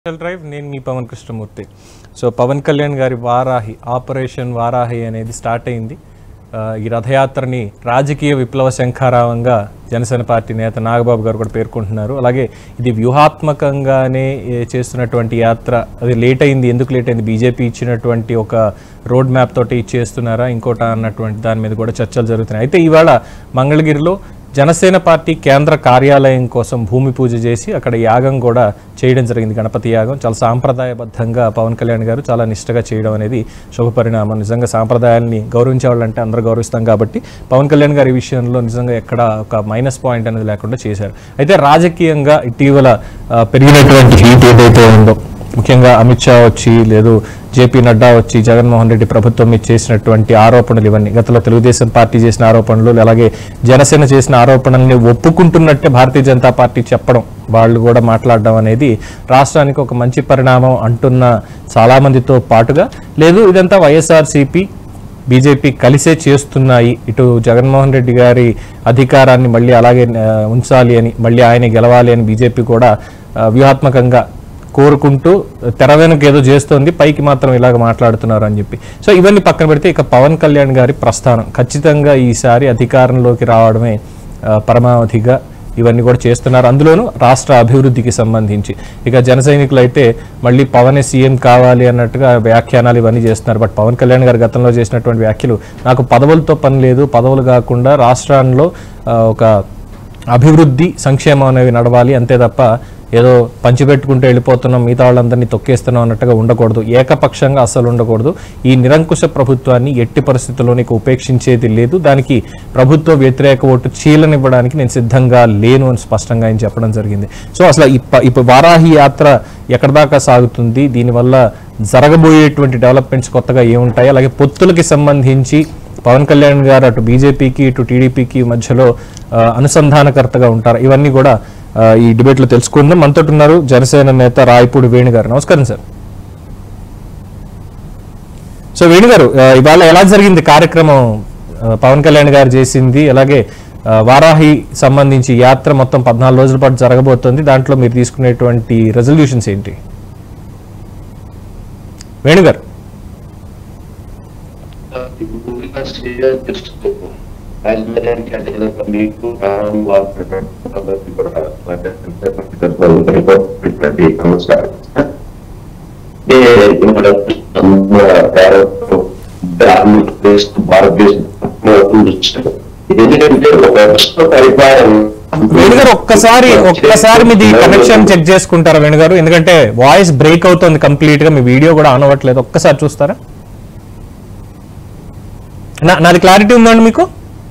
Special drive నేను మీ Pawan Krishnamurthy so Pawan Kalyan గారి వారాహి ఆపరేషన్ వారాహి అనేది స్టార్ట్ అయింది ఆ, ఈ రథయాత్రని రాజకీయ విప్లవ శంఖారావంగా జనసేన పార్టీ నేత నాగబాబు గారు కూడా పేర్కొంటున్నారు అలాగే ఇది వ్యూహాత్మకంగానే ఏ, చేస్తున్నటువంటి యాత్ర అది లేట్ అయింది ఎందుకు లేట్ అయింది బీజేపీ ఇచ్చినటువంటి ఒక రోడ్ మ్యాప్ తోటి ఇచ్చేస్తున్నారా ఇంకోట అన్నటువంటి దాని మీద కూడా చర్చలు జరుగుతున్నాయి అయితే ఇవాళ మంగళగిరిలో జనసేన పార్టీ కేంద్ర కార్యాలయం కోసం భూమి పూజ చేసి అక్కడ యాగం కూడా చేయడం జరిగింది గణపతి యాగం చాలా సాంప్రదాయబద్ధంగా పవన్ కళ్యాణ్ గారు చాలా నిష్టగా చేయడం అనేది శుభపరిణామం నిజంగా సాంప్రదాయాల్ని గౌరవించే వాళ్ళంటే అందరూ గౌరవిస్తాం కాబట్టి పవన్ కళ్యాణ్ గారి విషయంలో నిజంగా ఎక్కడ ఒక మైనస్ పాయింట్ అనేది లేకుండా చేశారు అయితే రాజకీయంగా ఇటీవల ఆ, పెరిగినటువంటి హీట్ ఏదైతే ఉందో ముఖ్యంగా అమిత్ షా వచ్చి లేదు జేపీ నడ్డా వచ్చి జగన్మోహన్ రెడ్డి ప్రభుత్వం మీద చేసినటువంటి ఆరోపణలు ఇవన్నీ గతంలో తెలుగుదేశం పార్టీ చేసిన ఆరోపణలు అలాగే జనసేన చేసిన ఆరోపణల్ని ఒప్పుకుంటున్నట్టే భారతీయ జనతా పార్టీ చెప్పడం వాళ్ళు కూడా మాట్లాడడం అనేది రాష్ట్రానికి ఒక మంచి పరిణామం అంటున్న చాలా మందితో పాటుగా లేదు ఇదంతా వైఎస్ఆర్సీపీ బీజేపీ కలిసే చేస్తున్నాయి ఇటు జగన్మోహన్ రెడ్డి గారి అధికారాన్ని మళ్ళీ అలాగే ఆ, ఉంచాలి అని మళ్ళీ ఆయన గెలవాలి అని బీజేపీ కూడా ఆ, వ్యూహాత్మకంగా కోరుకుంటూ తెర వెనుక ఏదో చేస్తోంది పైకి మాత్రం ఇలాగ మాట్లాడుతున్నారు అని చెప్పి సో ఇవన్నీ పక్కన పెడితే ఇక పవన్ కళ్యాణ్ గారి ప్రస్థానం ఖచ్చితంగా ఈసారి అధికారంలోకి రావడమే ఆ, పరమావధిగా ఇవన్నీ కూడా చేస్తున్నారు అందులోనూ రాష్ట్ర అభివృద్ధికి సంబంధించి ఇక జన సైనికులు అయితే మళ్ళీ పవనే సీఎం కావాలి అన్నట్టుగా వ్యాఖ్యానాలు ఇవన్నీ చేస్తున్నారు బట్ పవన్ కళ్యాణ్ గారు గతంలో చేసినటువంటి వ్యాఖ్యలు నాకు పదవులతో పని లేదు పదవులు కాకుండా రాష్ట్రాల్లో ఆ, ఒక అభివృద్ధి సంక్షేమం అనేవి నడవాలి అంతే తప్ప ఏదో పంచిపెట్టుకుంటూ వెళ్ళిపోతున్నాం మిగతా వాళ్ళందరినీ తొక్కేస్తున్నాం అన్నట్టుగా ఉండకూడదు ఏకపక్షంగా అస్సలు ఉండకూడదు ఈ నిరంకుశ ప్రభుత్వాన్ని ఎట్టి పరిస్థితుల్లోని ఉపేక్షించేది లేదు దానికి ప్రభుత్వ వ్యతిరేక ఓటు చీలనివ్వడానికి నేను సిద్ధంగా లేను అని స్పష్టంగా ఆయన చెప్పడం జరిగింది సో అసలు ఇప్ప ఇప్పుడు వారాహి యాత్ర ఎక్కడి దాకా సాగుతుంది దీనివల్ల జరగబోయేటువంటి డెవలప్మెంట్స్ కొత్తగా ఏముంటాయి అలాగే పొత్తులకి సంబంధించి పవన్ కళ్యాణ్ గారు అటు బీజేపీకి ఇటు టీడీపీకి మధ్యలో ఆ, అనుసంధానకర్తగా ఉంటారు ఇవన్నీ కూడా ఆ, ఈ డిబేట్లో తెలుసుకుందాం మనతో ఉన్నారు జనసేన నేత రాయపూడి వేణు గారు నమస్కారం సార్ సో వేణు గారు ఆ, ఇవాళ ఎలా జరిగింది కార్యక్రమం ఆ, పవన్ కళ్యాణ్ గారు చేసింది అలాగే ఆ, వారాహి సంబంధించి యాత్ర మొత్తం పద్నాలుగు రోజుల పాటు జరగబోతోంది దాంట్లో మీరు తీసుకునేటువంటి రెజల్యూషన్స్ ఏంటి వేణు గారు రాజధానికి అదేవిధంగా మీకు ప్రాణం వాడుతున్నటువంటి కూడా నమస్కారం ఏ మన ఆంధ్రప్రదేశ్ భారతదేశం ఎందుకంటే ఒక రాష్ట్ర పరిపాలన వేణు గారు ఒక్కసారి ఒక్కసారి మీది కనెక్షన్ చెక్ చేసుకుంటారా వేణు గారు ఎందుకంటే వాయిస్ బ్రేక్ అవుతుంది కంప్లీట్ గా మీ వీడియో కూడా ఆన్ అవ్వట్లేదు ఒక్కసారి చూస్తారా నా నాది క్లారిటీ ఉందండి మీకు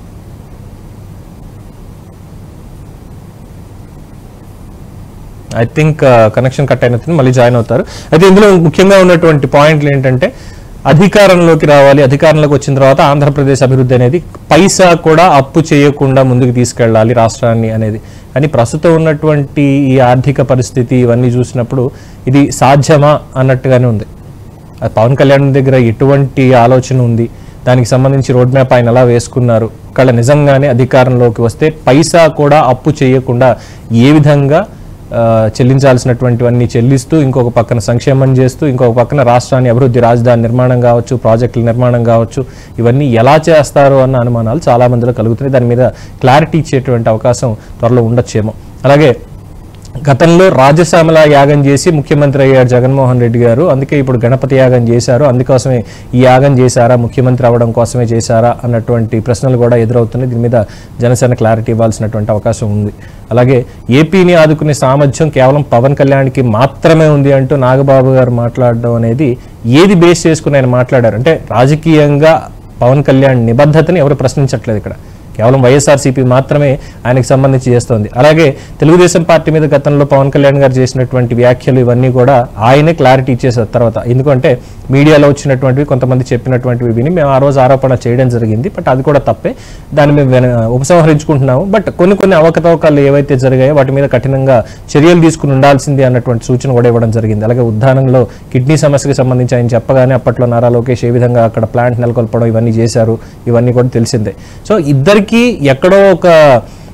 ఐ థింక్ కనెక్షన్ కట్ అయినట్టు మళ్ళీ జాయిన్ అవుతారు అయితే ఇందులో ముఖ్యంగా ఉన్నటువంటి పాయింట్లు ఏంటంటే అధికారంలోకి రావాలి అధికారంలోకి వచ్చిన తర్వాత ఆంధ్రప్రదేశ్ అభివృద్ధి అనేది పైసా కూడా అప్పు చేయకుండా ముందుకు తీసుకెళ్ళాలి రాష్ట్రాన్ని అనేది కానీ ప్రస్తుతం ఉన్నటువంటి ఈ ఆర్థిక పరిస్థితి ఇవన్నీ చూసినప్పుడు ఇది సాధ్యమా అన్నట్టుగానే ఉంది అది పవన్ కళ్యాణ్ దగ్గర ఎటువంటి ఆలోచన ఉంది దానికి సంబంధించి రోడ్ మ్యాప్ ఆయన ఎలా వేసుకున్నారు ఒకవేళ నిజంగానే అధికారంలోకి వస్తే పైసా కూడా అప్పు చేయకుండా ఏ విధంగా ఆ, చెల్లించాల్సినటువంటివన్నీ చెల్లిస్తూ ఇంకొక పక్కన సంక్షేమం చేస్తూ ఇంకొక పక్కన రాష్ట్రాన్ని అభివృద్ధి రాజధాని నిర్మాణం కావచ్చు ప్రాజెక్టుల నిర్మాణం కావచ్చు ఇవన్నీ ఎలా చేస్తారు అన్న అనుమానాలు చాలా మందిలో కలుగుతున్నాయి దాని మీద క్లారిటీ ఇచ్చేటువంటి అవకాశం త్వరలో ఉండొచ్చేమో అలాగే గతంలో రాజశ్యామల యాగం చేసి ముఖ్యమంత్రి అయ్యారు జగన్మోహన్ రెడ్డి గారు అందుకే ఇప్పుడు గణపతి యాగం చేశారు అందుకోసమే ఈ యాగం చేశారా ముఖ్యమంత్రి అవ్వడం కోసమే చేశారా అన్నటువంటి ప్రశ్నలు కూడా ఎదురవుతున్నాయి దీని మీద జనసేన క్లారిటీ ఇవ్వాల్సినటువంటి అవకాశం ఉంది అలాగే ఏపీని ఆదుకునే సామర్థ్యం కేవలం పవన్ కళ్యాణ్కి మాత్రమే ఉంది అంటూ నాగబాబు గారు మాట్లాడడం అనేది ఏది బేస్ చేసుకుని ఆయన మాట్లాడారు అంటే రాజకీయంగా పవన్ కళ్యాణ్ నిబద్ధతని ఎవరు ప్రశ్నించట్లేదు ఇక్కడ కేవలం వైఎస్ఆర్సీపీ మాత్రమే ఆయనకు సంబంధించి చేస్తోంది అలాగే తెలుగుదేశం పార్టీ మీద గతంలో పవన్ కళ్యాణ్ గారు చేసినటువంటి వ్యాఖ్యలు ఇవన్నీ కూడా ఆయనే క్లారిటీ ఇచ్చేసారు తర్వాత ఎందుకంటే మీడియాలో వచ్చినటువంటివి కొంతమంది చెప్పినటువంటివి విని మేము ఆ రోజు ఆరోపణ చేయడం జరిగింది బట్ అది కూడా తప్పే దాన్ని మేము వెన- ఉపసంహరించుకుంటున్నాము బట్ కొన్ని కొన్ని అవకతవకాలు ఏవైతే జరిగాయో వాటి మీద కఠినంగా చర్యలు తీసుకుని ఉండాల్సింది అన్నటువంటి సూచన కూడా ఇవ్వడం జరిగింది అలాగే ఉద్దానంలో కిడ్నీ సమస్యకి సంబంధించి ఆయన చెప్పగానే అప్పట్లో నారా లోకేష్ ఏ విధంగా అక్కడ ప్లాంట్ నెలకొల్పడం ఇవన్నీ చేశారు ఇవన్నీ కూడా తెలిసిందే సో ఇద్దరికి ఎక్కడో ఒక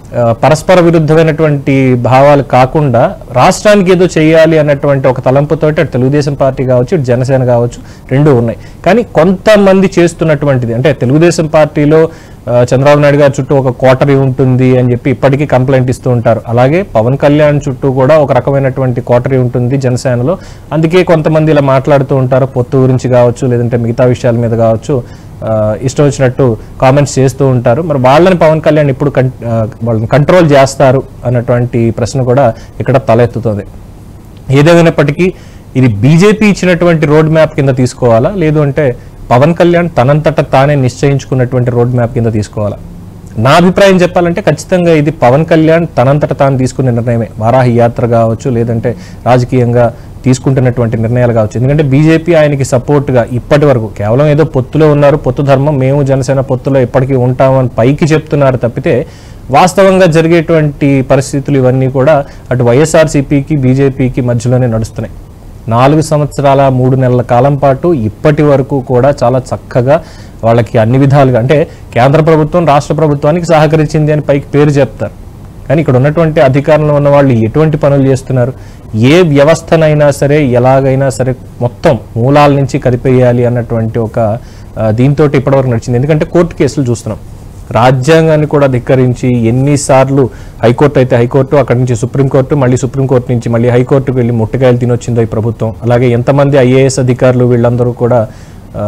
ఆ, పరస్పర విరుద్ధమైనటువంటి భావాలు కాకుండా రాష్ట్రానికి ఏదో చేయాలి అన్నటువంటి ఒక తలంపుతోటి అటు తెలుగుదేశం పార్టీ కావచ్చు ఇటు జనసేన కావచ్చు రెండు ఉన్నాయి కానీ కొంతమంది చేస్తున్నటువంటిది అంటే తెలుగుదేశం పార్టీలో ఆ, చంద్రబాబు నాయుడు గారి చుట్టూ ఒక కోటరీ ఉంటుంది అని చెప్పి ఇప్పటికీ కంప్లైంట్ ఇస్తూ ఉంటారు అలాగే పవన్ కళ్యాణ్ చుట్టూ కూడా ఒక రకమైనటువంటి కోటరీ ఉంటుంది జనసేనలో అందుకే కొంతమంది ఇలా మాట్లాడుతూ ఉంటారు పొత్తు గురించి కావచ్చు లేదంటే మిగతా విషయాల మీద కావచ్చు ఆ, ఇష్టం వచ్చినట్టు కామెంట్స్ చేస్తూ ఉంటారు మరి వాళ్ళని పవన్ కళ్యాణ్ ఇప్పుడు కన్- ఆ, వాళ్ళని కంట్రోల్ చేస్తారు అన్నటువంటి ప్రశ్న కూడా ఇక్కడ తలెత్తుతుంది ఏదేమైనప్పటికీ ఇది బీజేపీ ఇచ్చినటువంటి రోడ్ మ్యాప్ కింద తీసుకోవాలా లేదు అంటే పవన్ కళ్యాణ్ తనంతట తానే నిశ్చయించుకున్నటువంటి రోడ్ మ్యాప్ కింద తీసుకోవాలా నా అభిప్రాయం చెప్పాలంటే ఖచ్చితంగా ఇది పవన్ కళ్యాణ్ తనంతట తాను తీసుకున్న నిర్ణయమే వారాహి యాత్ర కావచ్చు లేదంటే రాజకీయంగా తీసుకుంటున్నటువంటి నిర్ణయాలు కావచ్చు ఎందుకంటే బీజేపీ ఆయనకి సపోర్ట్గా ఇప్పటి వరకు కేవలం ఏదో పొత్తులో ఉన్నారు పొత్తు ధర్మం మేము జనసేన పొత్తులో ఎప్పటికీ ఉంటామని పైకి చెప్తున్నారు తప్పితే వాస్తవంగా జరిగేటువంటి పరిస్థితులు ఇవన్నీ కూడా అటు వైఎస్ఆర్సీపీకి బీజేపీకి మధ్యలోనే నడుస్తున్నాయి నాలుగు సంవత్సరాల మూడు నెలల కాలం పాటు ఇప్పటి వరకు కూడా చాలా చక్కగా వాళ్ళకి అన్ని విధాలుగా అంటే కేంద్ర ప్రభుత్వం రాష్ట్ర ప్రభుత్వానికి సహకరించింది అని పైకి పేరు చెప్తారు కానీ ఇక్కడ ఉన్నటువంటి అధికారంలో ఉన్న వాళ్ళు ఎటువంటి పనులు చేస్తున్నారు ఏ వ్యవస్థనైనా సరే ఎలాగైనా సరే మొత్తం మూలాల నుంచి కదిపేయాలి అన్నటువంటి ఒక ఆ, దీంతో ఇప్పటివరకు నడిచింది ఎందుకంటే కోర్టు కేసులు చూస్తున్నాం రాజ్యాంగాన్ని కూడా ధిక్కరించి ఎన్నిసార్లు హైకోర్టు అయితే హైకోర్టు అక్కడి నుంచి సుప్రీంకోర్టు మళ్ళీ సుప్రీంకోర్టు నుంచి మళ్ళీ హైకోర్టుకు వెళ్ళి ముట్టకాయలు తినొచ్చిందో ఈ ప్రభుత్వం అలాగే ఎంతమంది ఐఏఎస్ అధికారులు వీళ్ళందరూ కూడా ఆ,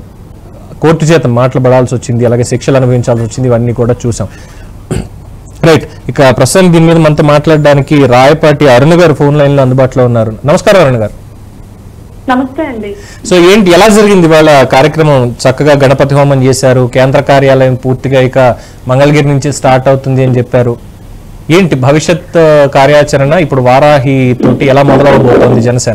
కోర్టు చేత మాటలు పడాల్సి వచ్చింది అలాగే శిక్షలు అనుభవించాల్సి వచ్చింది ఇవన్నీ కూడా చూసాం రైట్ ఇక ప్రస్తుతం దీని మీద మనతో మాట్లాడడానికి రాయపాటి అరుణ్ గారు ఫోన్ లైన్ లో అందుబాటులో ఉన్నారు నమస్కారం అరుణ్ గారు నమస్తే అండి సో ఏంటి ఎలా జరిగింది వాళ్ళ కార్యక్రమం చక్కగా గణపతి హోమం చేశారు కేంద్ర కార్యాలయం పూర్తిగా ఇక మంగళగిరి నుంచి స్టార్ట్ అవుతుంది అని చెప్పారు ఏంటి భవిష్యత్ ఆ, కార్యాచరణ ఇప్పుడు వారాహి తోటి ఎలా మొదలవబోతోంది జనసేన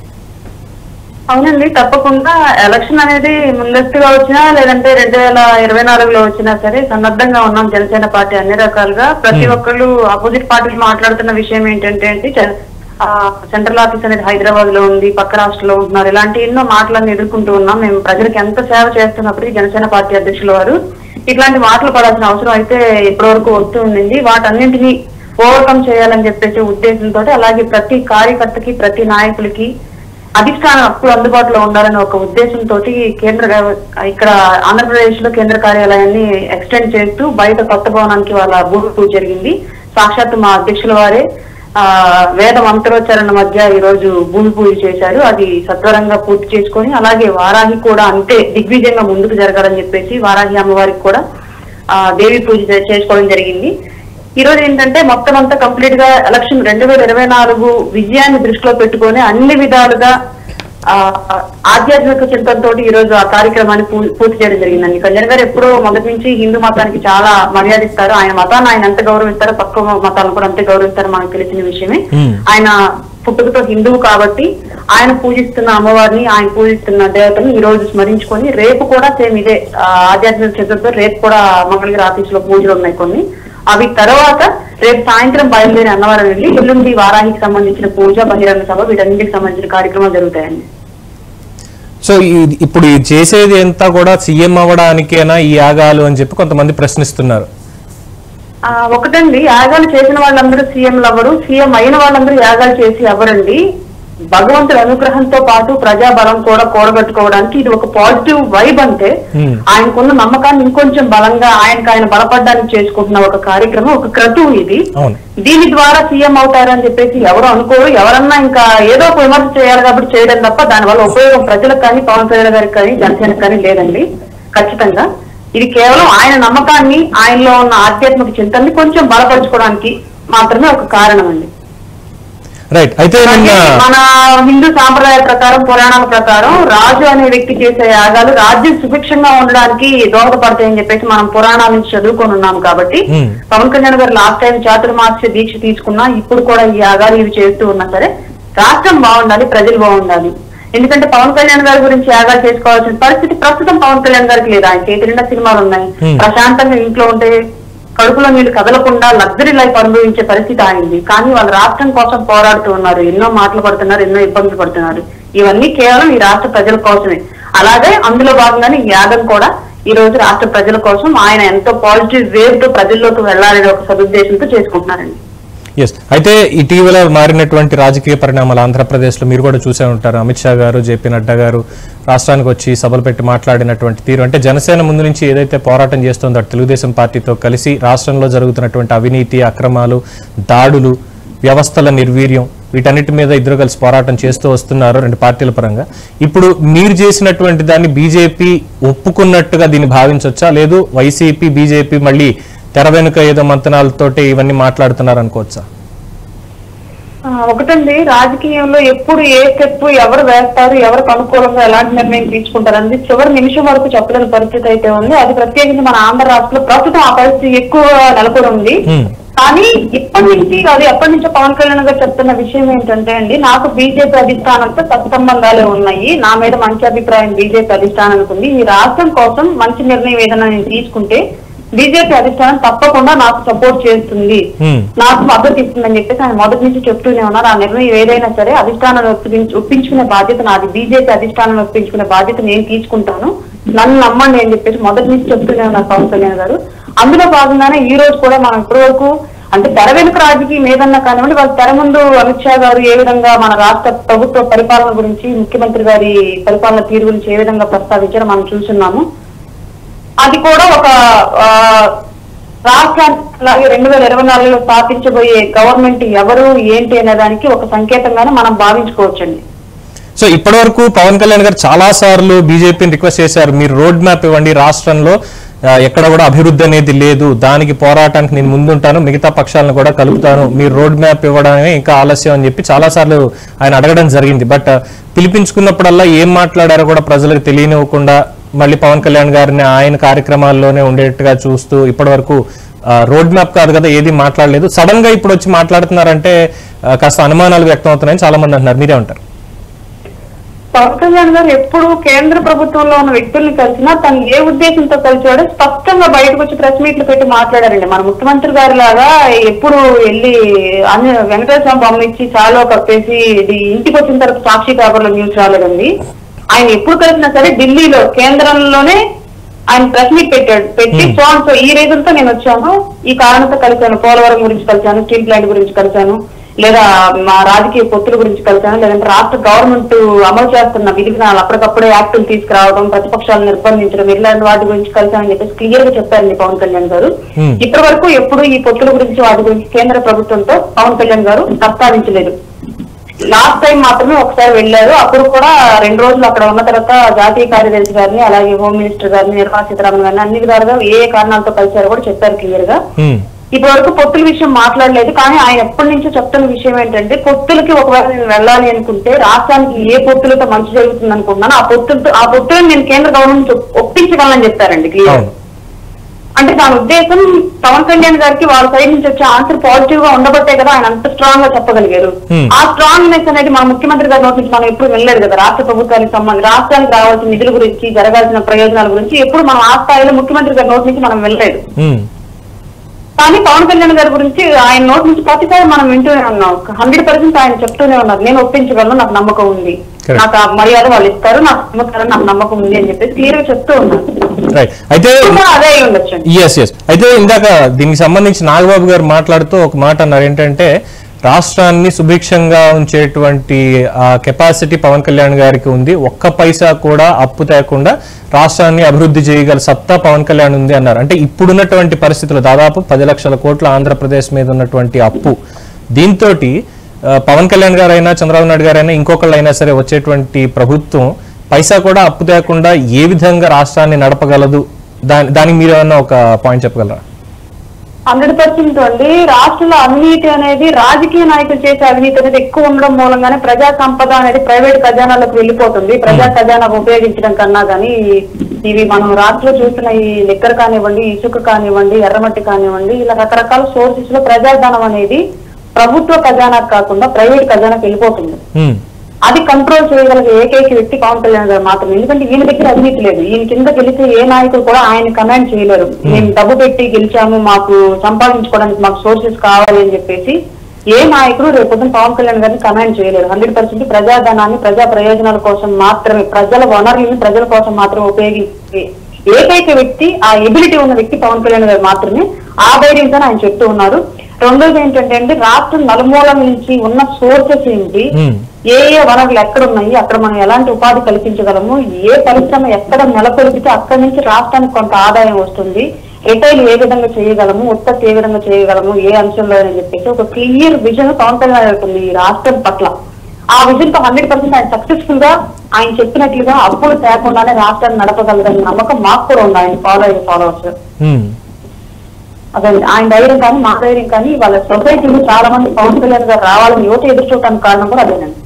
అవునండి తప్పకుండా ఎలక్షన్ అనేది ముందస్తుగా వచ్చినా లేదంటే రెండు వేల ఇరవై నాలుగులో వచ్చినా సరే సన్నద్ధంగా ఉన్నాం జనసేన పార్టీ అన్ని రకాలుగా ప్రతి ఒక్కళ్ళు ఆపోజిట్ పార్టీలు మాట్లాడుతున్న విషయం ఏంటంటే అండి జ- ఆ, సెంట్రల్ ఆఫీస్ అనేది హైదరాబాద్ లో ఉంది పక్క రాష్ట్రంలో ఉంటున్నారు ఇలాంటి ఎన్నో మాటలను ఎదుర్కొంటూ ఉన్నాం మేము ప్రజలకు ఎంత సేవ చేస్తున్నప్పటికీ జనసేన పార్టీ అధ్యక్షుల వారు ఇట్లాంటి మాటలు పడాల్సిన అవసరం అయితే ఇప్పటి వరకు వస్తూ ఉండింది వాటన్నింటినీ ఓవర్కమ్ చేయాలని చెప్పేసి ఉద్దేశంతో అలాగే ప్రతి కార్యకర్తకి ప్రతి నాయకులకి అధిష్టానం అప్పుడు అందుబాటులో ఉండాలని ఒక ఉద్దేశంతో కేంద్ర గవ- ఇక్కడ ఆంధ్రప్రదేశ్ లో కేంద్ర కార్యాలయాన్ని ఎక్స్టెండ్ చేస్తూ బయట కొత్త భవనానికి వాళ్ళ భూమి పూజ జరిగింది సాక్షాత్ మా అధ్యక్షుల వారే ఆ వేద మంత్రోచ్చారణ మధ్య ఈ రోజు భూమి పూజ చేశారు అది సత్వరంగా పూర్తి చేసుకొని అలాగే వారాహి కూడా అంతే దిగ్విజయంగా ముందుకు జరగాలని చెప్పేసి వారాహి అమ్మవారికి కూడా ఆ దేవి పూజ చే- చేసుకోవడం జరిగింది ఈ రోజు ఏంటంటే మొత్తం అంతా కంప్లీట్ గా ఎలక్షన్ రెండు వేల ఇరవై నాలుగు విజయాన్ని దృష్టిలో పెట్టుకొని అన్ని విధాలుగా ఆ ఆధ్యాత్మిక చింతనతో ఈ రోజు ఆ కార్యక్రమాన్ని పూ- పూర్తి చేయడం జరిగిందండి కళ్యాణ్ గారు ఎప్పుడో మొదటి నుంచి హిందూ మతానికి చాలా మర్యాద ఇస్తారు ఆయన మతాన్ని ఆయన ఎంత గౌరవిస్తారో పక్క మతాలను కూడా అంతే గౌరవిస్తారో మనకు తెలిసిన విషయమే Hmm. ఆయన పుట్టుకతో హిందువు కాబట్టి ఆయన పూజిస్తున్న అమ్మవారిని ఆయన పూజిస్తున్న దేవతను ఈ రోజు స్మరించుకొని రేపు కూడా సేమ్ ఇదే ఆ, ఆధ్యాత్మిక చింతనతో రేపు కూడా మంగళగిరి ఆఫీస్ లో పూజలు ఉన్నాయి కొన్ని అవి తర్వాత రేపు సాయంత్రం బయలుదేరి అన్నవరం వెళ్ళి ఎల్లుండి వారానికి సంబంధించిన పూజ బహిరంగ సభ వీటన్నిటికి సంబంధించిన కార్యక్రమాలు జరుగుతాయండి సో ఈ- ఇప్పుడు ఈ చేసేది అంతా కూడా సీఎం అవ్వడానికేనా ఈ యాగాలు అని చెప్పి కొంతమంది ప్రశ్నిస్తున్నారు ఆ, ఒకటండి యాగాలు చేసిన వాళ్ళందరూ సీఎంలు అవ్వరు సీఎం అయిన వాళ్ళందరూ యాగాలు చేసి అవ్వరండి భగవంతుడి అనుగ్రహంతో పాటు ప్రజాబలం కూడా కూడగట్టుకోవడానికి ఇది ఒక పాజిటివ్ వైబ్ అంతే Hmm. ఆయనకున్న నమ్మకాన్ని ఇంకొంచెం బలంగా ఆయనకు ఆయన బలపడడానికి చేసుకుంటున్న ఒక కార్యక్రమం ఒక క్రతువు ఇది అవును దీని ద్వారా సీఎం అవుతారని చెప్పేసి ఎవరు అనుకోరు ఎవరన్నా ఇంకా ఏదో ఒక విమర్శ చేయాలి కాబట్టి చేయడం తప్ప దానివల్ల ఉపయోగం ప్రజలకు కానీ పవన్ కళ్యాణ్ గారికి కానీ జనసేనకు కానీ లేదండి ఖచ్చితంగా ఇది కేవలం ఆయన నమ్మకాన్ని ఆయనలో ఉన్న ఆధ్యాత్మిక చింతనని కొంచెం బలపరచుకోవడానికి మాత్రమే ఒక కారణం అండి రైట్ అయితే నిన్న మన హిందూ సాంప్రదాయ ప్రకారం పురాణాల ప్రకారం రాజు అనే వ్యక్తి చేసే యాగాలు రాజ్యం సుభిక్షంగా ఉండడానికి దోహదపడతాయని చెప్పేసి మనం పురాణాల నుంచి చదువుకొని ఉన్నాం కాబట్టి Hmm. పవన్ కళ్యాణ్ గారు లాస్ట్ టైం చాతుర్మాస్య దీక్ష తీసుకున్నా ఇప్పుడు కూడా ఈ యాగాలు ఇవి చేస్తూ ఉన్నా సరే రాష్ట్రం బాగుండాలి ప్రజలు బాగుండాలి ఎందుకంటే పవన్ కళ్యాణ్ గారి గురించి యాగాలు చేసుకోవాల్సిన పరిస్థితి ప్రస్తుతం పవన్ కళ్యాణ్ గారికి లేదు ఆయన చేతి నిండా సినిమాలు ఉన్నాయి Hmm. ప్రశాంతంగా ఇంట్లో ఉంటే కడుపులో నీళ్లు కదలకుండా లగ్జరీ లైఫ్ అనుభవించే పరిస్థితి ఆగింది కానీ వాళ్ళ రాష్ట్రం కోసం పోరాడుతూ ఉన్నారు ఎన్నో మాటలు పడుతున్నారు ఎన్నో ఇబ్బందులు పడుతున్నారు ఇవన్నీ కేవలం ఈ రాష్ట్ర ప్రజల కోసమే అలాగే అందులో భాగంగానే ఈ యాగం కూడా ఈ రోజు రాష్ట్ర ప్రజల కోసం ఆయన ఎంతో పాజిటివ్ వేవ్ తో ప్రజల్లోకి వెళ్ళాలనే ఒక సదుద్దేశంతో చేసుకుంటున్నారండి ఎస్ అయితే ఇటీవల మారినటువంటి రాజకీయ పరిణామాలు ఆంధ్రప్రదేశ్లో మీరు కూడా చూసే ఉంటారు అమిత్ షా గారు జేపీ నడ్డా గారు రాష్ట్రానికి వచ్చి సభలు పెట్టి మాట్లాడినటువంటి తీరు అంటే జనసేన ముందు నుంచి ఏదైతే పోరాటం చేస్తుందో అటు తెలుగుదేశం పార్టీతో కలిసి రాష్ట్రంలో జరుగుతున్నటువంటి అవినీతి అక్రమాలు దాడులు వ్యవస్థల నిర్వీర్యం వీటన్నిటి మీద ఇద్దరు కలిసి పోరాటం చేస్తూ వస్తున్నారు రెండు పార్టీల పరంగా ఇప్పుడు మీరు చేసినటువంటి దాన్ని బీజేపీ ఒప్పుకున్నట్టుగా దీన్ని భావించవచ్చా లేదు వైసీపీ బీజేపీ మళ్ళీ తెర వెనుక ఏదో మంతనాలతోటి ఇవన్నీ మాట్లాడుతున్నారు అనుకోవచ్చా ఆ, ఒకటండి రాజకీయంలో ఎప్పుడు ఏ స్టెప్ ఎవరు వేస్తారు ఎవరికి అనుకూలంగా ఎలాంటి నిర్ణయం తీసుకుంటారు అనేది చివరి నిమిషం వరకు చెప్పలేని పరిస్థితి అయితే ఉంది అది ప్రత్యేకించి మన ఆంధ్ర రాష్ట్రంలో ప్రస్తుతం ఆ పరిస్థితి ఎక్కువ నెలకొని ఉంది Hmm. కానీ ఇప్పటి నుంచి అది ఎప్పటి నుంచో పవన్ కళ్యాణ్ గారు చెప్తున్న విషయం ఏంటంటే అండి నాకు బీజేపీ అధిష్టానంతో సత్సంబంధాలే ఉన్నాయి నా మీద మంచి అభిప్రాయం బీజేపీ అధిష్టానానికి ఉంది ఈ రాష్ట్రం కోసం మంచి నిర్ణయం ఏదైనా నేను తీసుకుంటే బీజేపీ అధిష్టానం తప్పకుండా నాకు సపోర్ట్ చేస్తుంది Hmm. నాకు మద్దతు ఇస్తుందని చెప్పేసి ఆయన మొదటి నుంచి చెప్తూనే ఉన్నారు ఆ నిర్ణయం ఏదైనా సరే అధిష్టానాన్ని ఒప్పించు ఒప్పించుకునే బాధ్యత నాది బీజేపీ అధిష్టానాన్ని ఒప్పించుకునే బాధ్యత నేను తీసుకుంటాను నన్ను నమ్మండి అని చెప్పేసి మొదటి నుంచి చెప్తూనే ఉన్నారు పవన్ కళ్యాణ్ గారు అందులో భాగంగానే ఈ రోజు కూడా మనం ఇప్పటి వరకు అంటే తెర వెనుక రాజకీయం ఏదన్నా కానివ్వండి వాళ్ళ తెర ముందు అమిత్ షా గారు ఏ విధంగా మన రాష్ట్ర ప్రభుత్వ పరిపాలన గురించి ముఖ్యమంత్రి గారి పరిపాలన తీరు గురించి ఏ విధంగా ప్రస్తావించారో మనం చూస్తున్నాము అది కూడా ఒక ఆ, రాష్ట్రానికి అలాగే రెండు వేల ఇరవై నాలుగులో స్థాపించబోయే గవర్నమెంట్ ఎవరు ఏంటి అనే దానికి ఒక సంకేతంగానే మనం భావించుకోవచ్చండి సో ఇప్పటి వరకు పవన్ కళ్యాణ్ గారు చాలా సార్లు బీజేపీని రిక్వెస్ట్ చేశారు మీరు రోడ్ మ్యాప్ ఇవ్వండి రాష్ట్రంలో ఆ, ఎక్కడ కూడా అభివృద్ధి అనేది లేదు దానికి పోరాటానికి నేను ముందుంటాను మిగతా పక్షాలను కూడా కలుపుతాను మీరు రోడ్ మ్యాప్ ఇవ్వడమే ఇంకా ఆలస్యం అని చెప్పి చాలా సార్లు ఆయన అడగడం జరిగింది బట్ పిలిపించుకున్నప్పుడల్లా ఏం మాట్లాడారో కూడా ప్రజలకు తెలియనివ్వకుండా మళ్ళీ పవన్ కళ్యాణ్ గారిని ఆయన కార్యక్రమాల్లోనే ఉండేట్టుగా చూస్తూ ఇప్పటి వరకు రోడ్ మ్యాప్ కాదు కదా ఏది మాట్లాడలేదు సడన్ గా ఇప్పుడు వచ్చి మాట్లాడుతున్నారంటే ఆ, కాస్త అనుమానాలు వ్యక్తం అవుతున్నాయని చాలా మంది అంటున్నారు మీరే ఉంటారు పవన్ కళ్యాణ్ గారు ఎప్పుడు కేంద్ర ప్రభుత్వంలో ఉన్న వ్యక్తుల్ని కలిసినా తను ఏ ఉద్దేశంతో కలిసాడో స్పష్టంగా బయటకు వచ్చి ప్రెస్ మీట్లు పెట్టి మాట్లాడారండి మన ముఖ్యమంత్రి గారి లాగా ఎప్పుడు వెళ్ళి అన్ని వెంకటేశ్వర బొమ్మ ఇచ్చి చాలో కప్పేసి ఇది ఇంటికి వచ్చిన తర్వాత సాక్షి పేపర్లో న్యూస్ రాలేదండి ఆయన ఎప్పుడు కలిసినా సరే ఢిల్లీలో కేంద్రంలోనే ఆయన ప్రెస్ మీట్ పెట్టాడు పెట్టి సో అండ్ సో ఈ రీజన్ తో నేను వచ్చాను ఈ కారణంతో కలిశాను పోలవరం గురించి కలిశాను స్టీల్ ప్లాంట్ గురించి కలిశాను లేదా మా రాజకీయ పొత్తుల గురించి కలిశాను లేదంటే రాష్ట్ర గవర్నమెంట్ అమలు చేస్తున్న విధి విధానాలు అప్పటికప్పుడే యాక్టులు తీసుకురావడం ప్రతిపక్షాలను నిర్బంధించడం ఇలాంటి వాటి గురించి కలిశానని చెప్పేసి క్లియర్ గా చెప్పారండి పవన్ కళ్యాణ్ గారు Hmm. ఇప్పటి వరకు ఎప్పుడు ఈ పొత్తుల గురించి వాటి గురించి కేంద్ర ప్రభుత్వంతో పవన్ కళ్యాణ్ గారు ప్రస్తావించలేదు లాస్ట్ టైం మాత్రమే ఒకసారి వెళ్ళారు అప్పుడు కూడా రెండు రోజులు అక్కడ ఉన్న తర్వాత జాతీయ కార్యదర్శి గారిని అలాగే హోమ్ మినిస్టర్ గారిని నిర్మలా సీతారామన్ గారిని అన్ని విధాలుగా ఏ ఏ కారణాలతో కలిశారో కూడా చెప్పారు క్లియర్ గా హ్మ్. ఇప్పటి వరకు పొత్తుల విషయం మాట్లాడలేదు కానీ ఆయన ఎప్పటి నుంచో చెప్తున్న విషయం ఏంటంటే పొత్తులకి ఒకవేళ నేను వెళ్ళాలి అనుకుంటే రాష్ట్రానికి ఏ పొత్తులతో మంచి జరుగుతుంది అనుకుంటున్నాను ఆ పొత్తులతో ఆ పొత్తులను నేను కేంద్ర గవర్నమెంట్ ఒప్పించగలని చెప్పారండి క్లియర్ అవును అంటే దాని ఉద్దేశం పవన్ కళ్యాణ్ గారికి వాళ్ళ సైడ్ నుంచి వచ్చే ఆన్సర్ పాజిటివ్ గా ఉండబట్టే కదా ఆయన అంత స్ట్రాంగ్ గా చెప్పగలిగారు Hmm. ఆ స్ట్రాంగ్నెస్ అనేది మన ముఖ్యమంత్రి గారి నోటి నుంచి మనం ఎప్పుడు వెళ్ళలేదు కదా రాష్ట్ర ప్రభుత్వానికి సంబంధించి రాష్ట్రానికి రావాల్సిన నిధుల గురించి జరగాల్సిన ప్రయోజనాల గురించి ఎప్పుడు మనం ఆ స్థాయిలో ముఖ్యమంత్రి గారి నోటి నుంచి మనం వెళ్ళలేదు హ్మ్. కానీ పవన్ కళ్యాణ్ గారి గురించి ఆయన నోటి నుంచి ప్రతిసారి మనం వింటూనే ఉన్నాం హండ్రెడ్ పర్సెంట్ ఆయన చెప్తూనే ఉన్నారు నేను ఒప్పించగలను నాకు నమ్మకం ఉంది Correct. నాకు ఆ మర్యాద వాళ్ళు ఇస్తారు నాకు నమ్మకాలని నాకు నమ్మకం ఉంది అని చెప్పేసి క్లియర్ గా చెప్తూ ఉన్నారు రైట్ అయితే కూడా అదే అయి ఉండొచ్చండి ఎస్ ఎస్ అయితే ఇందాక దీనికి సంబంధించి నాగబాబు గారు మాట్లాడుతూ ఒక మాట అన్నారు ఏంటంటే రాష్ట్రాన్ని సుభిక్షంగా ఉంచేటువంటి కెపాసిటీ పవన్ కళ్యాణ్ గారికి ఉంది ఒక్క పైసా కూడా అప్పు తేకుండా రాష్ట్రాన్ని అభివృద్ధి చేయగల సత్తా పవన్ కళ్యాణ్ ఉంది అన్నారు అంటే ఇప్పుడున్నటువంటి పరిస్థితులు దాదాపు పది లక్షల కోట్ల ఆంధ్రప్రదేశ్ మీద ఉన్నటువంటి అప్పు దీంతో పవన్ కళ్యాణ్ గారైనా చంద్రబాబు నాయుడు గారైనా ఇంకొకళ్ళైనా సరే వచ్చేటువంటి ప్రభుత్వం పైసా కూడా అప్పు తేకుండా ఏ విధంగా రాష్ట్రాన్ని నడపగలదు దాని దానికి మీరు ఏమన్నా ఒక పాయింట్ చెప్పగలరా హండ్రెడ్ పర్సెంట్ అండి రాష్ట్రంలో అవినీతి అనేది రాజకీయ నాయకులు చేసే అవినీతి అనేది ఎక్కువ ఉండడం మూలంగానే ప్రజా సంపద అనేది ప్రైవేట్ ఖజానాలకు వెళ్ళిపోతుంది ప్రజా ఖజానా ఉపయోగించడం కన్నా కానీ ఇవి మనం రాష్ట్రంలో చూస్తున్న ఈ లిక్కర్ కానివ్వండి ఇసుక కానివ్వండి ఎర్రమట్టి కానివ్వండి ఇలా రకరకాల సోర్సెస్ లో ప్రజాధనం అనేది ప్రభుత్వ ఖజానాకు కాకుండా ప్రైవేట్ ఖజానాకు వెళ్ళిపోతుంది హ్మ్. అది కంట్రోల్ చేయగలిగే ఏకైక వ్యక్తి పవన్ కళ్యాణ్ గారు మాత్రమే ఎందుకంటే ఈయన దగ్గర అవినీతి లేదు ఈయన కింద గెలిచే ఏ నాయకుడు కూడా ఆయన కమాండ్ చేయలేరు మేము డబ్బు పెట్టి గెలిచాము మాకు సంపాదించుకోవడానికి మాకు సోర్సెస్ కావాలి అని చెప్పేసి ఏ నాయకుడు రేపొద్దున పవన్ కళ్యాణ్ గారిని కమాండ్ చేయలేరు హండ్రెడ్ పర్సెంట్ ప్రజాధనాన్ని ప్రజా ప్రయోజనాల కోసం మాత్రమే ప్రజల వనరులను ప్రజల కోసం మాత్రమే ఉపయోగించి ఏకైక వ్యక్తి ఆ ఎబిలిటీ ఉన్న వ్యక్తి పవన్ కళ్యాణ్ గారు మాత్రమే ఆ ధైర్యంతో ఆయన చెప్తూ ఉన్నారు రెండోది ఏంటంటే అండి రాష్ట్రం నలుమూల నుంచి ఉన్న సోర్సెస్ ఏంటి Hmm. ఏ ఏ వనరులు ఎక్కడ ఉన్నాయి అక్కడ మనం ఎలాంటి ఉపాధి కల్పించగలము ఏ పరిశ్రమ ఎక్కడ నెలకొల్పితే అక్కడి నుంచి రాష్ట్రానికి కొంత ఆదాయం వస్తుంది రిటైల్ ఏ విధంగా చేయగలము ఉత్పత్తి ఏ విధంగా చేయగలము ఏ అంశంలో అని చెప్పేసి ఒక క్లియర్ విజన్ పవన్ కళ్యాణ్ గారికి ఉంది ఈ రాష్ట్రం పట్ల ఆ విజన్ తో హండ్రెడ్ పర్సెంట్ ఆయన సక్సెస్ఫుల్ గా ఆయన చెప్పినట్లుగా అప్పులు తేకుండానే రాష్ట్రాన్ని నడపగలరని నమ్మకం మాకు కూడా ఉంది ఆయన ఫాలో అయ్యే ఫాలోవర్స్ ఉమ్. అదే ఆయన ధైర్యం కానీ మా ధైర్యం కానీ వాళ్ళ సొసైటీలో చాలా మంది పవన్ కళ్యాణ్ గారు రావాలని యువత ఎదురు చూడటానికి కారణం కూడా అదేనండి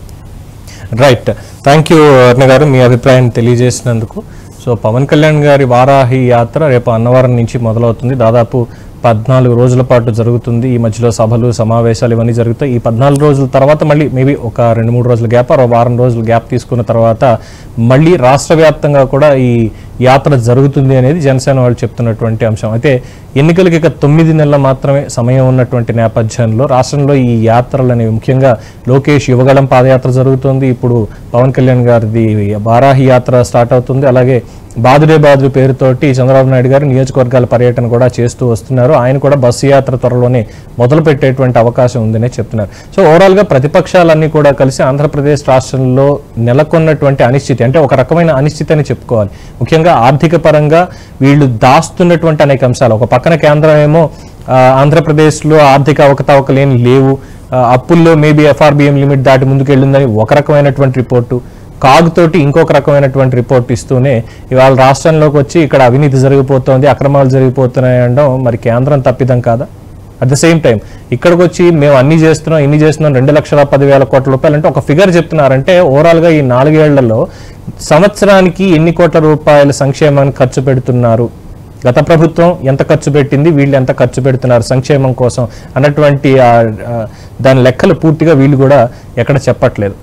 రైట్ థ్యాంక్ యూ అరుణ గారు మీ అభిప్రాయాన్ని తెలియజేసినందుకు సో పవన్ కళ్యాణ్ గారి వారాహి యాత్ర రేపు అన్నవరం నుంచి మొదలవుతుంది దాదాపు పద్నాలుగు రోజుల పాటు జరుగుతుంది ఈ మధ్యలో సభలు సమావేశాలు ఇవన్నీ జరుగుతాయి ఈ పద్నాలుగు రోజుల తర్వాత మళ్ళీ మేబీ ఒక రెండు మూడు రోజుల గ్యాప్ ఒక వారం రోజుల గ్యాప్ తీసుకున్న తర్వాత మళ్ళీ రాష్ట్ర వ్యాప్తంగా కూడా ఈ యాత్ర జరుగుతుంది అనేది జనసేన వాళ్ళు చెప్తున్నటువంటి అంశం అయితే ఎన్నికలకి ఇక తొమ్మిది నెలల మాత్రమే సమయం ఉన్నటువంటి నేపథ్యంలో రాష్ట్రంలో ఈ యాత్రలు అనేవి ముఖ్యంగా లోకేష్ యువగళం పాదయాత్ర జరుగుతుంది ఇప్పుడు పవన్ కళ్యాణ్ గారిది వారాహి యాత్ర స్టార్ట్ అవుతుంది అలాగే బాదుడే బాదుడు పేరుతోటి చంద్రబాబు నాయుడు గారు నియోజకవర్గాల పర్యటన కూడా చేస్తూ వస్తున్నారు ఆయన కూడా బస్సు యాత్ర త్వరలోనే మొదలు పెట్టేటువంటి అవకాశం ఉందనే చెప్తున్నారు సో ఓవరాల్ గా ప్రతిపక్షాలన్నీ కూడా కలిసి ఆంధ్రప్రదేశ్ రాష్ట్రంలో నెలకొన్నటువంటి అనిశ్చితి అంటే ఒక రకమైన అనిశ్చితి అని చెప్పుకోవాలి ముఖ్యంగా ఆర్థిక పరంగా వీళ్ళు దాస్తున్నటువంటి అనేక అంశాలు ఒక పక్కన కేంద్రం ఏమో ఆ, ఆంధ్రప్రదేశ్లో ఆర్థిక అవకతవకలు ఏం లేవు ఆ, అప్పుల్లో మేబీ ఎఫ్ఆర్బిఎం లిమిట్ దాటి ముందుకెళ్ళిందని ఒక రకమైనటువంటి రిపోర్టు కాగ్ తోటి ఇంకొక రకమైనటువంటి రిపోర్ట్ ఇస్తూనే ఇవాళ రాష్ట్రంలోకి వచ్చి ఇక్కడ అవినీతి జరిగిపోతోంది అక్రమాలు జరిగిపోతున్నాయి అనడం మరి కేంద్రం తప్పిదం కాదా అట్ ద సేమ్ టైం ఇక్కడికి వచ్చి మేము అన్ని చేస్తున్నాం ఇన్ని చేస్తున్నాం రెండు లక్షల పదివేల కోట్ల రూపాయలు అంటే ఒక ఫిగర్ చెప్తున్నారంటే ఓవరాల్గా ఈ నాలుగేళ్లలో సంవత్సరానికి ఎన్ని కోట్ల రూపాయల సంక్షేమానికి ఖర్చు పెడుతున్నారు గత ప్రభుత్వం ఎంత ఖర్చు పెట్టింది వీళ్ళు ఎంత ఖర్చు పెడుతున్నారు సంక్షేమం కోసం అన్నటువంటి ఆ- ఆ దాని లెక్కలు పూర్తిగా వీళ్ళు కూడా ఎక్కడ చెప్పట్లేదు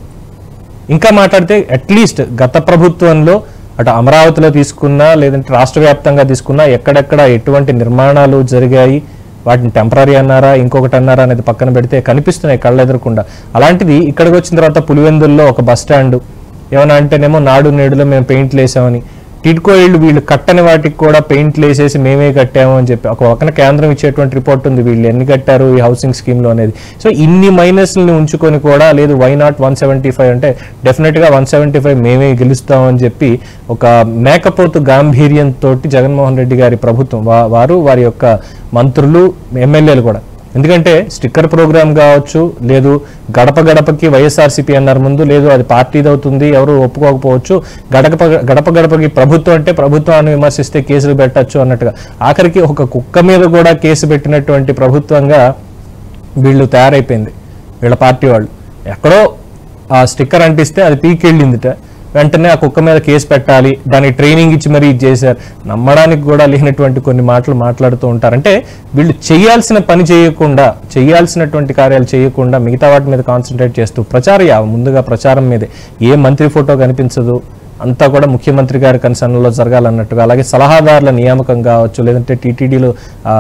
ఇంకా మాట్లాడితే అట్లీస్ట్ గత ప్రభుత్వంలో అటు అమరావతిలో తీసుకున్నా లేదంటే రాష్ట్ర వ్యాప్తంగా తీసుకున్నా ఎక్కడెక్కడ ఎటువంటి నిర్మాణాలు జరిగాయి వాటిని టెంపరీ అన్నారా ఇంకొకటి అన్నారా అనేది పక్కన పెడితే కనిపిస్తున్నాయి కళ్ళ ఎదురకుండా అలాంటిది ఇక్కడికి వచ్చిన తర్వాత పులివెందుల్లో ఒక బస్ స్టాండ్ ఏమన్నా అంటేనేమో నాడు నేడులో మేము పెయింట్లు వేసామని టిడ్కో ఇళ్ళు వీళ్ళు కట్టని వాటికి కూడా పెయింట్లు వేసేసి మేమే కట్టాము అని చెప్పి ఒక పక్కన కేంద్రం ఇచ్చేటువంటి రిపోర్ట్ ఉంది వీళ్ళు ఎన్ని కట్టారు ఈ హౌసింగ్ స్కీమ్ లో అనేది సో ఇన్ని మైనస్ని ఉంచుకొని కూడా లేదు why not one seventy five అంటే డెఫినెట్ గా వన్ సెవెంటీ ఫైవ్ మేమే గెలుస్తామని చెప్పి ఒక మేకపోతు గాంభీర్యంతో జగన్మోహన్ రెడ్డి గారి ప్రభుత్వం వా- వారు వారి యొక్క మంత్రులు ఎమ్మెల్యేలు కూడా ఎందుకంటే స్టిక్కర్ ప్రోగ్రామ్ కావచ్చు లేదు గడప గడపకి వైఎస్ఆర్సీపీ అన్నారు ముందు లేదు అది పార్టీది అవుతుంది ఎవరు ఒప్పుకోకపోవచ్చు గడప గడప గడపకి ప్రభుత్వం అంటే ప్రభుత్వాన్ని విమర్శిస్తే కేసులు పెట్టచ్చు అన్నట్టుగా ఆఖరికి ఒక కుక్క మీద కూడా కేసు పెట్టినటువంటి ప్రభుత్వంగా వీళ్ళు తయారైపోయింది వీళ్ళ పార్టీ వాళ్ళు ఎక్కడో ఆ స్టిక్కర్ అంటిస్తే అది పీకెళ్ళిందిట వెంటనే ఆ కుక్క మీద కేసు పెట్టాలి దానికి ట్రైనింగ్ ఇచ్చి మరీ ఇది చేశారు నమ్మడానికి కూడా లేనటువంటి కొన్ని మాటలు మాట్లాడుతూ ఉంటారు అంటే వీళ్ళు చేయాల్సిన పని చేయకుండా చేయాల్సినటువంటి కార్యాలు చేయకుండా మిగతా వాటి మీద కాన్సన్ట్రేట్ చేస్తూ ప్రచార యా- ముందుగా ప్రచారం మీదే ఏ మంత్రి ఫోటో కనిపించదు అంతా కూడా ముఖ్యమంత్రి గారి కన్సర్న్లో జరగాలన్నట్టుగా అలాగే సలహాదారుల నియామకం కావచ్చు లేదంటే టీటీడీలో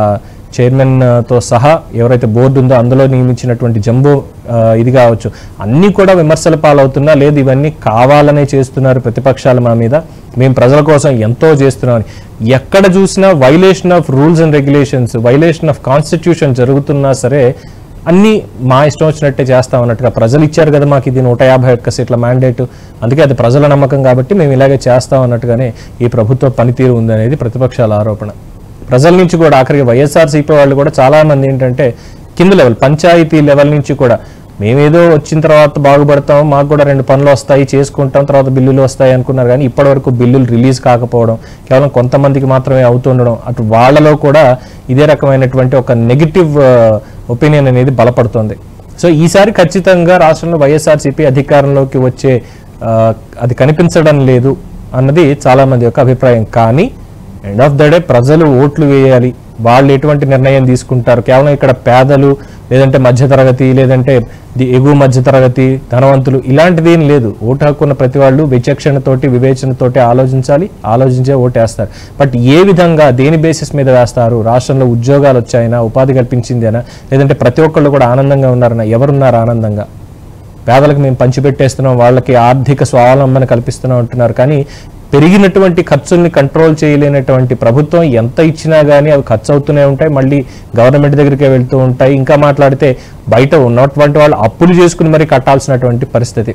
చైర్మన్ ఆ, తో సహా ఎవరైతే బోర్డు ఉందో అందులో నియమించినటువంటి జంబో ఆ, ఇది కావచ్చు అన్నీ కూడా విమర్శల పాలవుతున్నా లేదు ఇవన్నీ కావాలనే చేస్తున్నారు ప్రతిపక్షాలు మా మీద మేము ప్రజల కోసం ఎంతో చేస్తున్నామని ఎక్కడ చూసినా violation of rules and regulations violation of constitution జరుగుతున్నా సరే అన్నీ మా ఇష్టం వచ్చినట్టే చేస్తాం అన్నట్టుగా ప్రజలు ఇచ్చారు కదా మాకు ఇది నూట యాభై ఒక్క సీట్ల మ్యాండేట్ అందుకే అది ప్రజల నమ్మకం కాబట్టి మేము ఇలాగే చేస్తాం అన్నట్టుగానే ఈ ప్రభుత్వ పనితీరు ఉందనేది ప్రతిపక్షాల ఆరోపణ ప్రజల నుంచి కూడా ఆఖరికి వైఎస్ఆర్సీపీ వాళ్ళు కూడా చాలా మంది ఏంటంటే కింద లెవెల్ పంచాయతీ లెవెల్ నుంచి కూడా మేమేదో వచ్చిన తర్వాత బాగుపడతాం మాకు కూడా రెండు పనులు వస్తాయి చేసుకుంటాం తర్వాత బిల్లులు వస్తాయి అనుకున్నారు కానీ ఇప్పటివరకు బిల్లులు రిలీజ్ కాకపోవడం కేవలం కొంతమందికి మాత్రమే అవుతుండడం అటు వాళ్ళలో కూడా ఇదే రకమైనటువంటి ఒక నెగిటివ్ ఒపీనియన్ అనేది బలపడుతుంది సో ఈసారి ఖచ్చితంగా రాష్ట్రంలో వైఎస్ఆర్సీపీ అధికారంలోకి వచ్చే ఆ, అది కనిపించడం లేదు అన్నది చాలా మంది యొక్క అభిప్రాయం కానీ ఎండ్ ఆఫ్ ద డే ప్రజలు ఓట్లు వేయాలి వాళ్ళు ఎటువంటి నిర్ణయం తీసుకుంటారు కేవలం ఇక్కడ పేదలు లేదంటే మధ్యతరగతి లేదంటే ది ఎగువ మధ్యతరగతి ధనవంతులు ఇలాంటిది ఏం లేదు ఓటు హక్కున్న ప్రతి వాళ్ళు విచక్షణతోటి వివేచనతోటి ఆలోచించాలి ఆలోచించే ఓటు వేస్తారు బట్ ఏ విధంగా దేని బేసిస్ మీద వేస్తారు రాష్ట్రంలో ఉద్యోగాలు వచ్చాయినా ఉపాధి కల్పించిందేనా లేదంటే ప్రతి ఒక్కళ్ళు కూడా ఆనందంగా ఉన్నారనా ఎవరున్నారు ఆనందంగా పేదలకు మేము పంచిపెట్టేస్తున్నాం వాళ్ళకి ఆర్థిక స్వావలంబన కల్పిస్తున్నాం అంటున్నారు కానీ పెరిగినటువంటి ఖర్చుల్ని కంట్రోల్ చేయలేనటువంటి ప్రభుత్వం ఎంత ఇచ్చినా కానీ అవి ఖర్చు అవుతూనే ఉంటాయి మళ్ళీ గవర్నమెంట్ దగ్గరికే వెళ్తూ ఉంటాయి ఇంకా మాట్లాడితే బయట ఉన్నటువంటి వాళ్ళు అప్పులు చేసుకుని మరి కట్టాల్సినటువంటి పరిస్థితి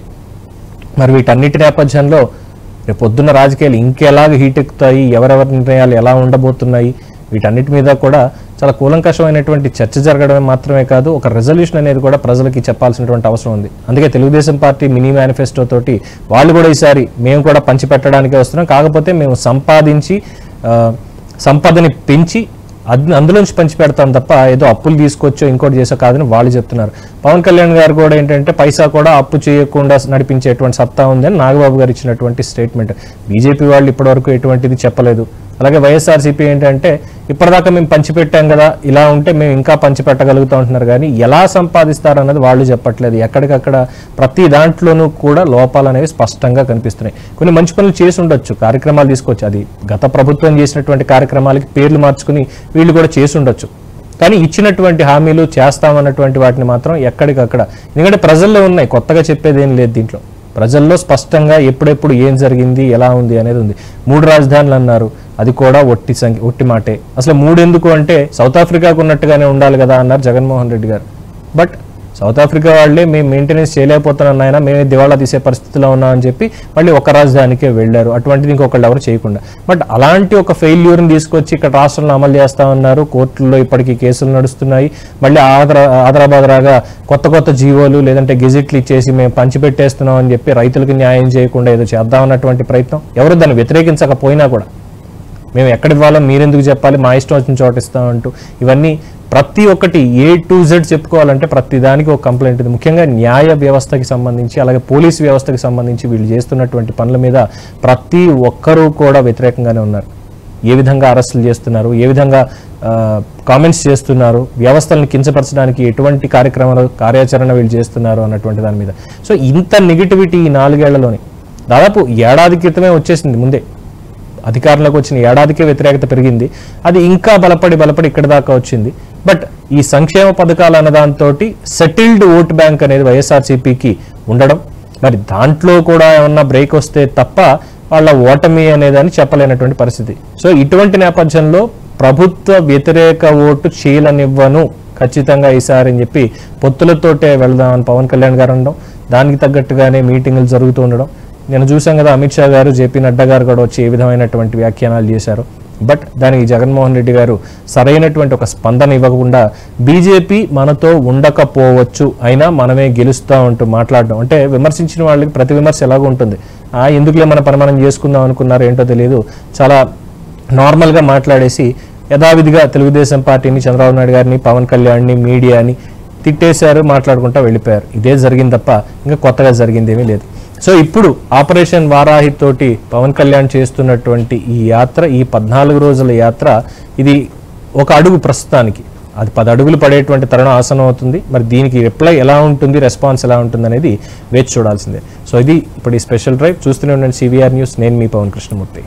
మరి వీటన్నిటి నేపథ్యంలో రేపు పొద్దున్న రాజకీయాలు ఇంకెలాగ హీట్ ఎక్కుతాయి ఎవరెవరి నిర్ణయాలు ఎలా ఉండబోతున్నాయి వీటన్నిటి మీద కూడా చాలా కూలంకషమైనటువంటి చర్చ జరగడమే మాత్రమే కాదు ఒక రెజల్యూషన్ అనేది కూడా ప్రజలకి చెప్పాల్సినటువంటి అవసరం ఉంది అందుకే తెలుగుదేశం పార్టీ మినీ మేనిఫెస్టో తోటి వాళ్ళు కూడా ఈసారి మేము కూడా పంచిపెట్టడానికే వస్తున్నాం కాకపోతే మేము సంపాదించి ఆ, సంపదని పెంచి అద్ అందులోంచి పంచి పెడతాం తప్ప ఏదో అప్పులు తీసుకొచ్చో ఇంకోటి చేసో కాదని వాళ్ళు చెప్తున్నారు పవన్ కళ్యాణ్ గారు కూడా ఏంటంటే పైసా కూడా అప్పు చేయకుండా నడిపించేటువంటి సత్తా ఉందని నాగబాబు గారు ఇచ్చినటువంటి స్టేట్మెంట్ బీజేపీ వాళ్ళు ఇప్పటివరకు ఎటువంటిది చెప్పలేదు అలాగే వైఎస్ఆర్సీపీ ఏంటంటే ఇప్పటిదాకా మేము పంచిపెట్టాం కదా ఇలా ఉంటే మేము ఇంకా పంచిపెట్టగలుగుతాం అంటున్నారు కానీ ఎలా సంపాదిస్తారన్నది వాళ్ళు చెప్పట్లేదు ఎక్కడికక్కడ ప్రతి దాంట్లోనూ కూడా లోపాలు అనేవి స్పష్టంగా కనిపిస్తున్నాయి కొన్ని మంచి పనులు చేసి ఉండొచ్చు కార్యక్రమాలు తీసుకోవచ్చు అది గత ప్రభుత్వం చేసినటువంటి కార్యక్రమాలకి పేర్లు మార్చుకుని వీళ్ళు కూడా చేసి ఉండొచ్చు కానీ ఇచ్చినటువంటి హామీలు చేస్తామన్నటువంటి వాటిని మాత్రం ఎక్కడికక్కడ ఎందుకంటే ప్రజల్లో ఉన్నాయి కొత్తగా చెప్పేది ఏం లేదు దీంట్లో ప్రజల్లో స్పష్టంగా ఎప్పుడెప్పుడు ఏం జరిగింది ఎలా ఉంది అనేది ఉంది మూడు రాజధానులు అన్నారు అది కూడా ఒట్టి సంఖ్య ఒట్టి మాటే అసలు మూడు ఎందుకు అంటే సౌత్ ఆఫ్రికాకు ఉన్నట్టుగానే ఉండాలి కదా అన్నారు జగన్మోహన్ రెడ్డి గారు బట్ సౌత్ ఆఫ్రికా వాళ్ళే మేము మెయింటెనెన్స్ చేయలేకపోతున్నాం నాయన మేమే దివాళా తీసే పరిస్థితిలో ఉన్నామని చెప్పి మళ్ళీ ఒక రాజధానికే వెళ్ళారు అటువంటిది ఇంకొకళ్ళు ఎవరు చేయకుండా బట్ అలాంటి ఒక ఫెయిల్యూర్ని తీసుకొచ్చి ఇక్కడ రాష్ట్రంలో అమలు చేస్తామన్నారు కోర్టుల్లో ఇప్పటికీ కేసులు నడుస్తున్నాయి మళ్ళీ ఆదరా ఆదరాబాద్ రాగా కొత్త కొత్త జీవోలు లేదంటే గెజిట్లు ఇచ్చేసి మేము పంచిపెట్టేస్తున్నాం అని చెప్పి రైతులకు న్యాయం చేయకుండా ఏదో చేద్దామన్నటువంటి ప్రయత్నం ఎవరు దాన్ని వ్యతిరేకించకపోయినా కూడా మేము ఎక్కడ ఇవ్వాలో మీరెందుకు చెప్పాలి మా ఇష్టం వచ్చిన చోట ఇస్తామంటూ ఇవన్నీ ప్రతి ఒక్కటి ఏ టు జెడ్ చెప్పుకోవాలంటే ప్రతి దానికి ఒక కంప్లైంట్ ఉంది ముఖ్యంగా న్యాయ వ్యవస్థకి సంబంధించి అలాగే పోలీస్ వ్యవస్థకి సంబంధించి వీళ్ళు చేస్తున్నటువంటి పనుల మీద ప్రతి ఒక్కరూ కూడా వ్యతిరేకంగానే ఉన్నారు ఏ విధంగా అరెస్టులు చేస్తున్నారు ఏ విధంగా కామెంట్స్ చేస్తున్నారు వ్యవస్థలను కించపరచడానికి ఎటువంటి కార్యక్రమాలు కార్యాచరణ వీళ్ళు చేస్తున్నారు అన్నటువంటి దాని మీద సో ఇంత నెగిటివిటీ ఈ నాలుగేళ్లలోనే దాదాపు ఏడాది క్రితమే వచ్చేసింది ముందే అధికారంలోకి వచ్చిన ఏడాదికే వ్యతిరేకత పెరిగింది అది ఇంకా బలపడి బలపడి ఇక్కడ దాకా వచ్చింది బట్ ఈ సంక్షేమ పథకాలు అన్న దాంతో సెటిల్డ్ ఓట్ బ్యాంక్ అనేది వైఎస్ఆర్సీపీకి ఉండడం మరి దాంట్లో కూడా ఏమన్నా బ్రేక్ వస్తే తప్ప వాళ్ళ ఓటమి అనేదని చెప్పలేనటువంటి పరిస్థితి సో ఇటువంటి నేపథ్యంలో ప్రభుత్వ వ్యతిరేక ఓటు చీలనివ్వను ఖచ్చితంగా ఈసారి అని చెప్పి పొత్తులతోటే వెళ్దామని పవన్ కళ్యాణ్ గారు అనడం దానికి తగ్గట్టుగానే మీటింగులు జరుగుతూ ఉండడం నేను చూసాం కదా అమిత్ షా గారు జేపీ నడ్డా గారు కూడా వచ్చి ఏ విధమైనటువంటి వ్యాఖ్యానాలు చేశారు బట్ దానికి జగన్మోహన్ రెడ్డి గారు సరైనటువంటి ఒక స్పందన ఇవ్వకుండా బీజేపీ మనతో ఉండకపోవచ్చు అయినా మనమే గెలుస్తా అంటూ మాట్లాడడం అంటే విమర్శించిన వాళ్ళకి ప్రతి విమర్శ ఎలాగో ఉంటుంది ఆ ఎందుకులే మన పని మనం చేసుకుందాం అనుకున్నారు ఏంటో తెలియదు చాలా నార్మల్గా మాట్లాడేసి యథావిధిగా తెలుగుదేశం పార్టీని చంద్రబాబు నాయుడు గారిని పవన్ కళ్యాణ్ని మీడియాని తిట్టేశారు మాట్లాడుకుంటా వెళ్ళిపోయారు ఇదే జరిగింది తప్ప ఇంకా కొత్తగా జరిగింది ఏమీ లేదు సో ఇప్పుడు ఆపరేషన్ వారాహి తోటి పవన్ కళ్యాణ్ చేస్తున్నటువంటి ఈ యాత్ర ఈ పద్నాలుగు రోజుల యాత్ర ఇది ఒక అడుగు ప్రస్తుతానికి అది పది అడుగులు పడేటువంటి తరుణం ఆసనం అవుతుంది మరి దీనికి రిప్లై ఎలా ఉంటుంది రెస్పాన్స్ ఎలా ఉంటుంది అనేది వేచి చూడాల్సిందే సో ఇది ఇప్పుడు ఈ స్పెషల్ డ్రైవ్ చూస్తూనే ఉండండి సివిఆర్ న్యూస్ నేను మీ పవన్ కృష్ణమూర్తి